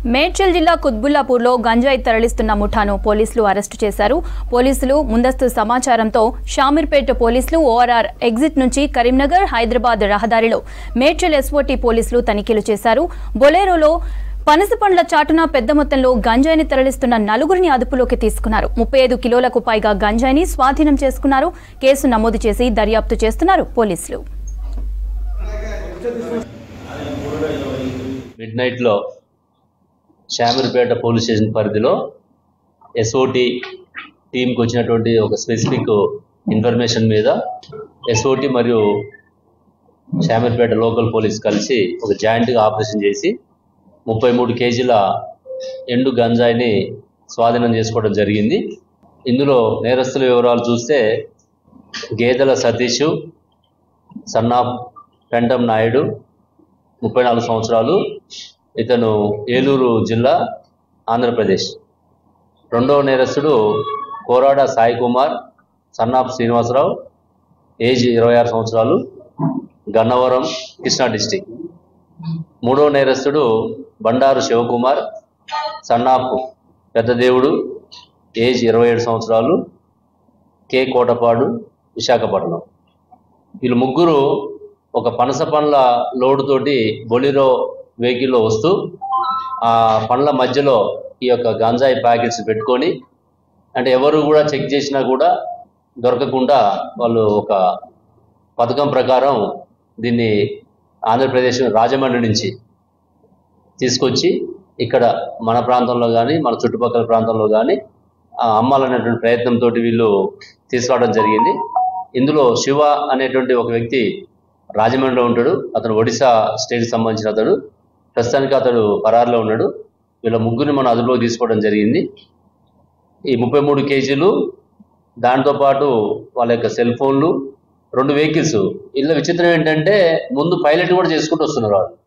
మేడ్చల్ జిల్లా కుత్బుల్లాపూర్లో గంజాయి తరలిస్తున్న ముఠాను పోలీసులు అరెస్టు చేశారు పోలీసులు ముందస్తు సమాచారంతో షామీర్పేట పోలీసులు ఓఆర్ఆర్ ఎగ్జిట్ నుంచి కరీంనగర్ హైదరాబాద్ రహదారిలో మేడ్చల్ ఎస్ఓటీ పోలీసులు తనిఖీలు చేశారు బొలేరోలో పనస పండ్ల చాటున పెద్ద మొత్తంలో గంజాయిని తరలిస్తున్న నలుగురిని అదుపులోకి తీసుకున్నారు ముప్పై ఐదు కిలోలకు పైగా గంజాయిని స్వాధీనం చేసుకున్నారు కేసు నమోదు చేసి దర్యాప్తు చేస్తున్నారు పోలీసులు మిడ్ నైట్లో శామీర్పేట పోలీస్ స్టేషన్ పరిధిలో ఎస్ఓటి టీంకి వచ్చినటువంటి ఒక స్పెసిఫిక్ ఇన్ఫర్మేషన్ మీద ఎస్ఓటి మరియు శామీర్పేట లోకల్ పోలీస్ కలిసి ఒక జాయింట్గా ఆపరేషన్ చేసి ముప్పై మూడు కేజీల ఎండు గంజాయిని స్వాధీనం చేసుకోవడం జరిగింది ఇందులో నేరస్తుల వివరాలు చూస్తే గేదెల సతీష్ సన్నాఫ్ పెంటం నాయుడు ముప్పై నాలుగు సంవత్సరాలు ఇతను ఏలూరు జిల్లా ఆంధ్రప్రదేశ్ రెండవ నేరస్తుడు కోరాడ సాయి కుమార్ సన్నాఫ్ శ్రీనివాసరావు ఏజ్ ఇరవై ఆరు సంవత్సరాలు గన్నవరం కృష్ణా డిస్టిక్ మూడవ నేరస్తుడు బండారు శివకుమార్ సన్నాఫ్ పెద్దదేవుడు ఏజ్ ఇరవై ఏడు సంవత్సరాలు కే కోటపాడు విశాఖపట్నం వీళ్ళు ముగ్గురు ఒక పనస పండ్ల లోడు తోటి బొలిరో వెహికల్లో వస్తూ ఆ పండ్ల మధ్యలో ఈ యొక్క గంజాయి ప్యాకెట్స్ పెట్టుకొని అంటే ఎవరు కూడా చెక్ చేసినా కూడా దొరకకుండా వాళ్ళు ఒక పథకం ప్రకారం దీన్ని ఆంధ్రప్రదేశ్ రాజమండ్రి నుంచి తీసుకొచ్చి ఇక్కడ మన ప్రాంతంలో కానీ మన చుట్టుపక్కల ప్రాంతంలో కానీ అమ్మాలనేటువంటి ప్రయత్నంతో వీళ్ళు తీసుకురావడం జరిగింది ఇందులో శివ అనేటువంటి ఒక వ్యక్తి రాజమండ్రిలో ఉంటాడు అతను ఒడిశా స్టేట్కి సంబంధించిన అతడు ప్రస్తుతానికి అతడు పరారులో ఉన్నాడు వీళ్ళ ముగ్గురిని మనం అదుపులోకి తీసుకోవడం జరిగింది ఈ ముప్పై మూడు కేజీలు దాంతోపాటు వాళ్ళ యొక్క సెల్ ఫోన్లు రెండు వెహికల్స్ ఇలా విచిత్రం ఏంటంటే ముందు పైలట్ కూడా చేసుకుంటూ వస్తున్నారు వాళ్ళు